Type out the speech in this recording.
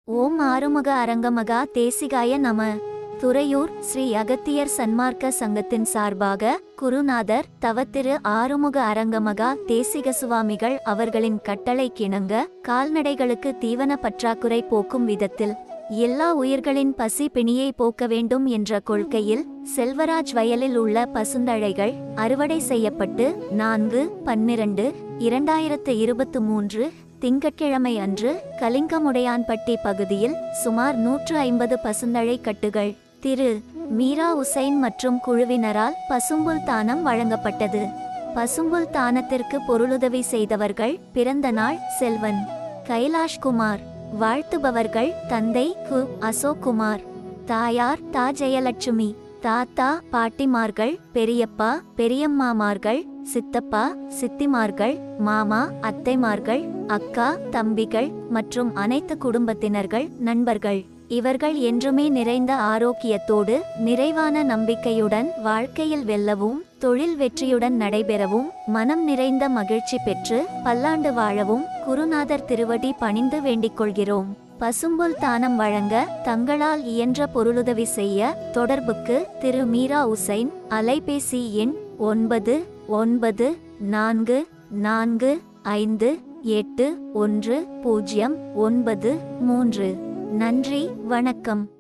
ஓம் ஆறுமுக அரங்கமகா தேசிகாய நம துறையூர் ஸ்ரீ அகத்தியர் சன்மார்க்க சங்கத்தின் சார்பாக குருநாதர் தவத்திரு ஆறுமுக அரங்கமகா தேசிக சுவாமிகள் அவர்களின் கட்டளை கிணங்க கால்நடைகளுக்கு தீவன பற்றாக்குறை போக்கும் விதத்தில் எல்லா உயிர்களின் பசி பிணியை போக்க வேண்டும் என்ற கொள்கையில் செல்வராஜ் வயலில் உள்ள பசுந்தழைகள் அறுவடை செய்யப்பட்டு நான்கு பன்னிரண்டு இரண்டாயிரத்து இருபத்து மூன்று திங்கட்கிழமை அன்று கலிங்கமுடையான்பட்டி பகுதியில் சுமார் நூற்று ஐம்பது பசுந்தழை கட்டுகள் திரு மீரா உசைன் மற்றும் குழுவினரால் பசும்புல் தானம் வழங்கப்பட்டது பசும்புல் தானத்திற்கு பொருளுதவி செய்தவர்கள் பிறந்த நாள் செல்வன் கைலாஷ்குமார் வாழ்த்துபவர்கள் தந்தை கு அசோக்குமார் தாயார் தா ஜெயலட்சுமி தாத்தா பாட்டிமார்கள் பெரியப்பா பெரியம்மாமார்கள் சித்தப்பா சித்திமார்கள் மாமா அத்தைமார்கள் அக்கா தம்பிகள் மற்றும் அனைத்து குடும்பத்தினர்கள் நண்பர்கள் இவர்கள் என்றுமே நிறைந்த ஆரோக்கியத்தோடு நிறைவான நம்பிக்கையுடன் வாழ்க்கையில் வெல்லவும் தொழில் வெற்றியுடன் நடைபெறவும் மனம் நிறைந்த மகிழ்ச்சி பெற்று பல்லாண்டு வாழவும் குருநாதர் திருவடி பணிந்து வேண்டிக் கொள்கிறோம் பசும்புல் தானம் வழங்க தங்களால் இயன்ற பொருளுதவி செய்ய தொடர்புக்கு திரு மீரா உசைன் அலைபேசி எண் ஒன்பது ஒன்பது நான்கு நான்கு ஐந்து எட்டு ஒன்று பூஜ்ஜியம் ஒன்பது மூன்று நன்றி வணக்கம்